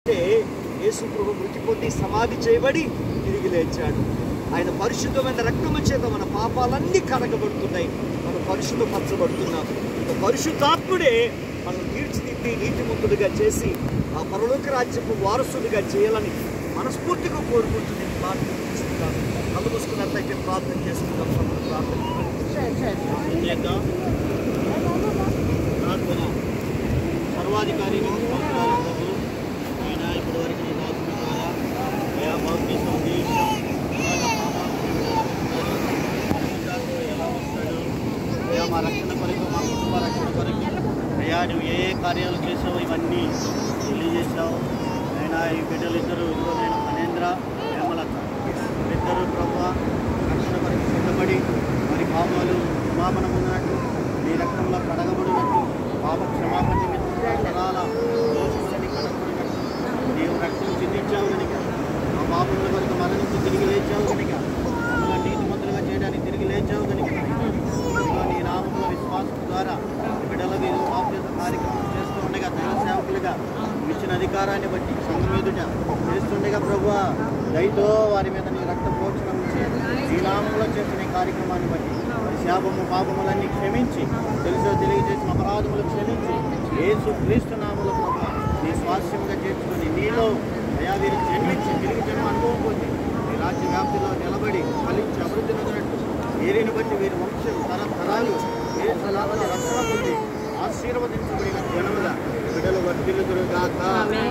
అంటే యేసు ప్రభు మృతి పొంది సమాధి చేయబడి తిరిగి లేచాడు ఆయన పరిశుద్ధమైన రక్తము చేత మన పాపాలన్నీ కడగబడుతున్నాయి మనం పరిశుద్ధపరచబడుతున్నాం ఇక పరిశుద్ధాత్ముడే మనం తీర్చిదిద్ది నీతిమంతుడిగా చేసి ఆ పరలోక రాజ్యపు వారసుడిగా చేయాలని మనస్ఫూర్తిగా కోరుకుంటూ నేను ప్రార్థన చేస్తున్నాను కళ్ళు మూసుకున్నట్లయితే ప్రార్థన చేసుకుందాం సమయం ప్రార్థన చేద్దాం ప్రార్థన సర్వాధికారి నీకు స్తోత్రాలు ప్రభు ఆయన ఇప్పటి వరకు నీ దాసుల ద్వారా అయా బాప్తిసం దీక్షం అలాగే పాపాలు పరిశుద్ధాత్మ ఎలా వస్తాడు అయ్యా మా రక్షణ కొరకు మా కుటుంబ రక్షణ కొరకు అయ్యా నువ్వు ఏ ఏ కార్యాలు చేసావో ఇవన్నీ తెలియజేశావు అయినా ఈ బిడ్డలు ఇద్దరు ఇదిగో నేను మనేంద్ర హేమలత ఇద్దరు ప్రభు రక్షణ కొరకు సిద్ధపడి మరి పాపాలు క్షమాపణ పొందినట్టు నీ రక్తంలో కడగబడినట్టు పాప క్షమాపణ నిమిత్తం సదాల దోషములని కడగబడినట్టు నీవు రక్తం చిందించావు కనుక మా పాపముల కొరకు మరణించి తిరిగి లేచావు కనుక మమ్మల్ని నీతిమంతులుగా చేయడానికి తిరిగి లేచావు కనుక ఇదిగో నీ నామముల విశ్వాసం ద్వారా బిడ్డలకు ఇది బాప్యత కార్యక్రమం చేస్తూ ఉండగా దైవ సేవకులుగా నువ్వు ఇచ్చిన అధికారాన్ని బట్టి సంఘం ఎదుట చేస్తుండగా ప్రభు దయతో వారి మీద నీ రక్త ప్రోక్షణం ఉంచి ఈ నామంలో చేసిన ఈ కార్యక్రమాన్ని బట్టి మరి శాపము పాపములన్నీ క్షమించి తెలుసో తెలియజేసిన అపరాధములు క్షమించి యేసు క్రీస్తు నామములో ప్రభు నీ స్వాస్థ్యంగా చేర్చుకొని నీలో అయా వీరికి జన్మించి తిరిగి జన్మ అనుభవం పొంది నీ రాజ్య వ్యాప్తిలో నిలబడి ఫలించి అభివృద్ధి నొందినట్టు వీరిని బట్టి వీరి వంశం తరతరాలు ఏ సలామల రక్షణ పొంది ఆశీర్వదించబడిన జనముగా బిడ్డలు వర్తిల్లుదురుగాక